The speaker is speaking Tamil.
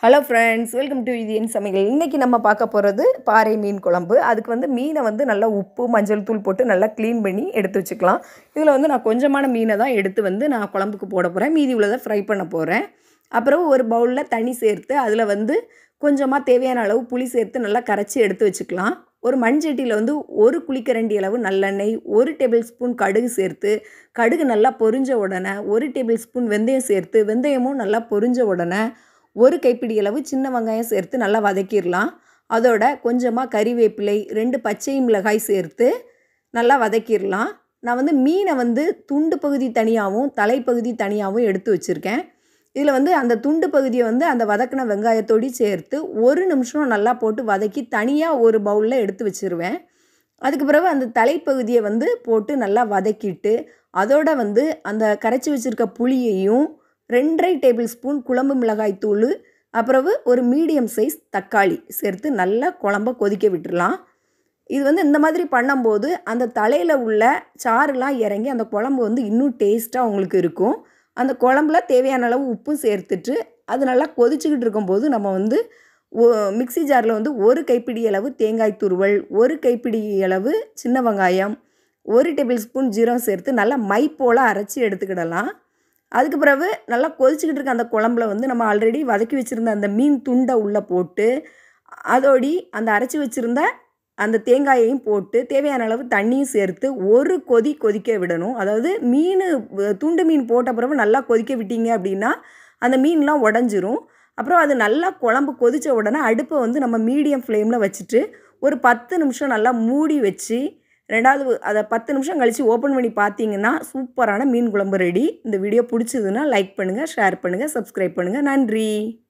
ஹலோ ஃப்ரெண்ட்ஸ் வெல்கம் டு இது என் சமையல் இன்றைக்கி நம்ம பார்க்க போகிறது பாறை மீன் குழம்பு அதுக்கு வந்து மீனை வந்து நல்லா உப்பு மஞ்சள் தூள் போட்டு நல்லா க்ளீன் பண்ணி எடுத்து வச்சுக்கலாம் இதில் வந்து நான் கொஞ்சமான மீனை தான் எடுத்து வந்து நான் குழம்புக்கு போட போகிறேன் மீதி உள்ளதை ஃப்ரை பண்ண போகிறேன் அப்புறம் ஒரு பவுலில் தண்ணி சேர்த்து அதில் வந்து கொஞ்சமாக தேவையான அளவு புளி சேர்த்து நல்லா கரைச்சி எடுத்து வச்சுக்கலாம் ஒரு மண்சட்டியில் வந்து ஒரு குழிக்கரண்டி அளவு நல்லெண்ணெய் ஒரு டேபிள் ஸ்பூன் கடுகு சேர்த்து கடுகு நல்லா பொரிஞ்ச உடனே ஒரு டேபிள் ஸ்பூன் வெந்தயம் சேர்த்து வெந்தயமும் நல்லா பொரிஞ்ச உடனே ஒரு கைப்பிடி அளவு சின்ன வெங்காயம் சேர்த்து நல்லா வதக்கிடலாம் அதோட கொஞ்சமாக கறிவேப்பிலை ரெண்டு பச்சை மிளகாய் சேர்த்து நல்லா வதக்கிடலாம் நான் வந்து மீனை வந்து துண்டு பகுதி தனியாகவும் தலைப்பகுதி தனியாகவும் எடுத்து வச்சுருக்கேன் இதில் வந்து அந்த துண்டு பகுதியை வந்து அந்த வதக்கின வெங்காயத்தோடு சேர்த்து ஒரு நிமிஷம் நல்லா போட்டு வதக்கி தனியாக ஒரு பவுலில் எடுத்து வச்சுருவேன் அதுக்கு பிறகு அந்த தலைப்பகுதியை வந்து போட்டு நல்லா வதக்கிட்டு அதோட வந்து அந்த கரைச்சி வச்சுருக்க புளியையும் ரெண்டரை டேபிள் ஸ்பூன் குழம்பு மிளகாய் தூள் அப்புறவு ஒரு மீடியம் சைஸ் தக்காளி சேர்த்து நல்லா குழம்ப கொதிக்க விட்டுடலாம் இது வந்து இந்த மாதிரி பண்ணும்போது அந்த தலையில் உள்ள சாறுலாம் இறங்கி அந்த குழம்பு வந்து இன்னும் டேஸ்ட்டாக உங்களுக்கு இருக்கும் அந்த குழம்புல தேவையான அளவு உப்பும் சேர்த்துட்டு அது நல்லா கொதிச்சுக்கிட்டு இருக்கும்போது நம்ம வந்து மிக்சி ஜாரில் வந்து ஒரு கைப்பிடி அளவு தேங்காய் துருவல் ஒரு கைப்பிடி அளவு சின்ன வெங்காயம் ஒரு டேபிள் ஸ்பூன் ஜீரம் சேர்த்து நல்லா மை போல் அரைச்சி எடுத்துக்கிடலாம் அதுக்கு பிறகு நல்லா கொதிச்சுக்கிட்டு இருக்க அந்த குழம்புல வந்து நம்ம ஆல்ரெடி வதக்கி வச்சுருந்த அந்த மீன் துண்டை உள்ளே போட்டு அதோடி அந்த அரைச்சி வச்சுருந்த அந்த தேங்காயையும் போட்டு தேவையான அளவு தண்ணியும் சேர்த்து ஒரு கொதி கொதிக்க விடணும் அதாவது மீன் துண்டு மீன் போட்ட பிறகு நல்லா கொதிக்க விட்டீங்க அப்படின்னா அந்த மீன்லாம் உடஞ்சிரும் அப்புறம் அது நல்லா குழம்பு கொதித்த உடனே அடுப்பை வந்து நம்ம மீடியம் ஃப்ளேமில் வச்சுட்டு ஒரு பத்து நிமிஷம் நல்லா மூடி வச்சு ரெண்டாவது அதை பத்து நிமிஷம் கழித்து ஓப்பன் பண்ணி பார்த்தீங்கன்னா சூப்பரான மீன் குழம்பு ரெடி இந்த வீடியோ பிடிச்சதுன்னா லைக் பண்ணுங்கள் ஷேர் பண்ணுங்கள் சப்ஸ்கிரைப் பண்ணுங்கள் நன்றி